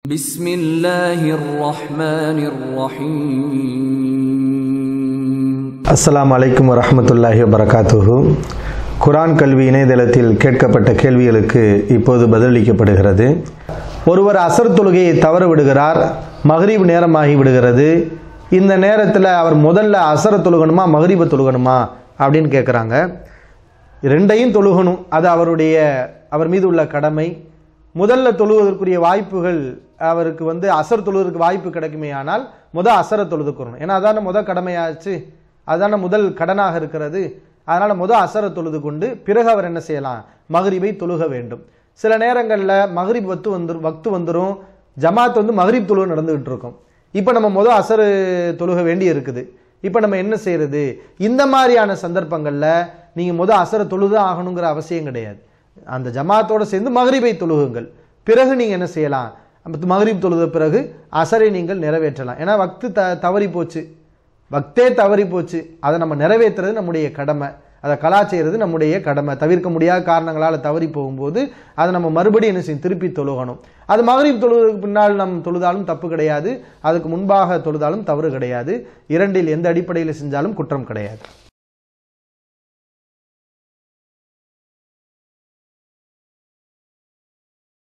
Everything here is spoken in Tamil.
بسم الله الرحمن الرحيم அஸ்ஸலாமு அலைக்கும் வரஹ்மத்துல்லாஹி வபரகாத்துஹு குரான் கல்வி இணையதளத்தில் கேட்கப்பட்ட கேள்விகளுக்கு இப்போது பதிலளிக்கப்படுகிறது ஒருவர் அசர் தொழுகையை தவற விடுகிறார் மகரீப் நேரமாகி விடுகிறது இந்த நேரத்தில் அவர் முதல்ல அசர தொழுகணுமா மகரீபை தொழுகணுமா அப்படின்னு கேட்குறாங்க ரெண்டையும் தொழுகணும் அது அவருடைய அவர் மீது உள்ள கடமை முதல்ல தொழுவதற்குரிய வாய்ப்புகள் அவருக்கு வந்து அசர் தொழுவதற்கு வாய்ப்பு கிடைக்குமே ஆனால் முத அசர தொழுதுக்கணும் ஏன்னா அதான முத கடமையாச்சு அதான முதல் கடனாக இருக்கிறது அதனால முத அசர தொழுது கொண்டு பிறகு அவர் என்ன செய்யலாம் மகரிபை தொழுக வேண்டும் சில நேரங்களில் மகரிப் வத்து வந்துரும் வக்து வந்துரும் ஜமாத் வந்து மகரிப் தொழுகை நடந்துகிட்டு இருக்கும் இப்போ நம்ம முத அசரு தொழுக வேண்டி இருக்குது இப்போ நம்ம என்ன செய்யறது இந்த மாதிரியான சந்தர்ப்பங்களில் நீங்கள் முத அசர தொழுது ஆகணுங்கிற அவசியம் கிடையாது அந்த ஜமாத்தோட சேர்ந்து மகரிபை தொழுகுங்கள் பிறகு நீங்க என்ன செய்யலாம் மகரிப் தொழுத பிறகு அசரை நீங்கள் நிறைவேற்றலாம் ஏன்னா வக்து த தவறி போச்சு வக்தே தவறி போச்சு அதை நம்ம நிறைவேற்றுறது நம்முடைய கடமை அதை கலா செய்யறது நம்முடைய கடமை தவிர்க்க முடியாத காரணங்களால் தவறி போகும்போது அதை நம்ம மறுபடியும் என்ன செய்யும் திருப்பி தொழுகணும் அது மகரிப் தொழுவதற்கு பின்னால் நம் தொழுதாலும் தப்பு கிடையாது அதுக்கு முன்பாக தொழுதாலும் தவறு கிடையாது இரண்டில் எந்த அடிப்படையில் செஞ்சாலும் குற்றம் கிடையாது